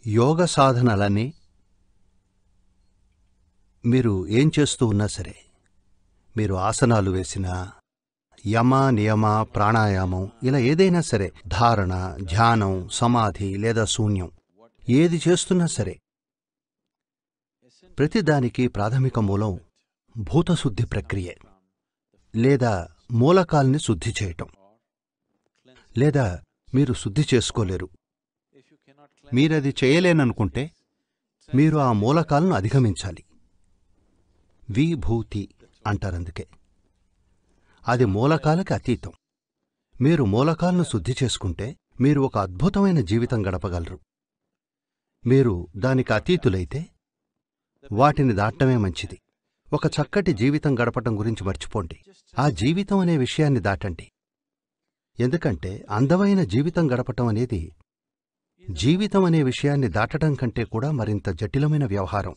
యోగ సాధనలని మీరు ఏం చేస్తూ ఉన్నా సరే మీరు ఆసనాలు వేసినా యమ నియమ ప్రాణాయామం ఇలా ఏదైనా సరే ధారణ ధ్యానం సమాధి లేదా శూన్యం ఏది చేస్తున్నా సరే ప్రతిదానికి ప్రాథమిక మూలం భూతశుద్ధి ప్రక్రియ లేదా మూలకాల్ని శుద్ధి చేయటం లేదా మీరు శుద్ధి చేసుకోలేరు మీరది చేయలేననుకుంటే మీరు ఆ మూలకాలను అధిగమించాలి విభూతి అంటారందుకే అది మూలకాలకి అతీతం మీరు మూలకాలను శుద్ధి చేసుకుంటే మీరు ఒక అద్భుతమైన జీవితం గడపగలరు మీరు దానికి అతీతులైతే వాటిని దాటమే మంచిది ఒక చక్కటి జీవితం గడపటం గురించి మర్చిపోండి ఆ జీవితం అనే విషయాన్ని దాటండి ఎందుకంటే అందమైన జీవితం గడపటం అనేది జీవితం అనే విషయాన్ని దాటటం కంటే కూడా మరింత జటిలమైన వ్యవహారం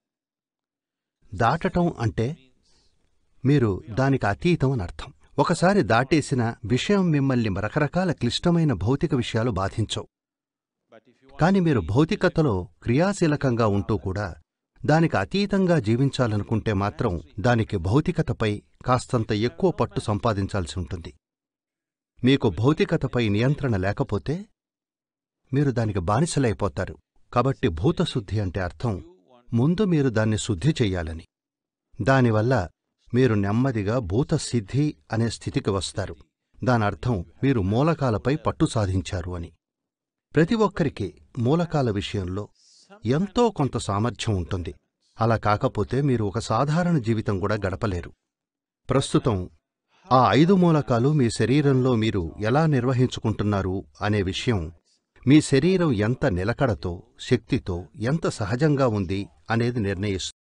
దాటటం అంటే మీరు దానికి అతీతం అని అర్థం ఒకసారి దాటేసిన విషయం మిమ్మల్ని రకరకాల క్లిష్టమైన భౌతిక విషయాలు బాధించవు కాని మీరు భౌతికతలో క్రియాశీలకంగా ఉంటూ కూడా దానికి అతీతంగా జీవించాలనుకుంటే మాత్రం దానికి భౌతికతపై కాస్తంత ఎక్కువ పట్టు సంపాదించాల్సి ఉంటుంది మీకు భౌతికతపై నియంత్రణ లేకపోతే మీరు దానికి బానిసలైపోతారు కాబట్టి భూతశుద్ధి అంటే అర్థం ముందు మీరు దాన్ని శుద్ధి చెయ్యాలని దానివల్ల మీరు నెమ్మదిగా భూతసిద్ధి అనే స్థితికి వస్తారు దానర్థం మీరు మూలకాలపై పట్టు సాధించారు అని ప్రతి ఒక్కరికి మూలకాల విషయంలో ఎంతో కొంత సామర్థ్యం ఉంటుంది అలా కాకపోతే మీరు ఒక సాధారణ జీవితం కూడా గడపలేరు ప్రస్తుతం ఆ ఐదు మూలకాలు మీ శరీరంలో మీరు ఎలా నిర్వహించుకుంటున్నారు అనే విషయం మీ శరీరం ఎంత నిలకడతో శక్తితో ఎంత సహజంగా ఉంది అనేది నిర్ణయిస్తుంది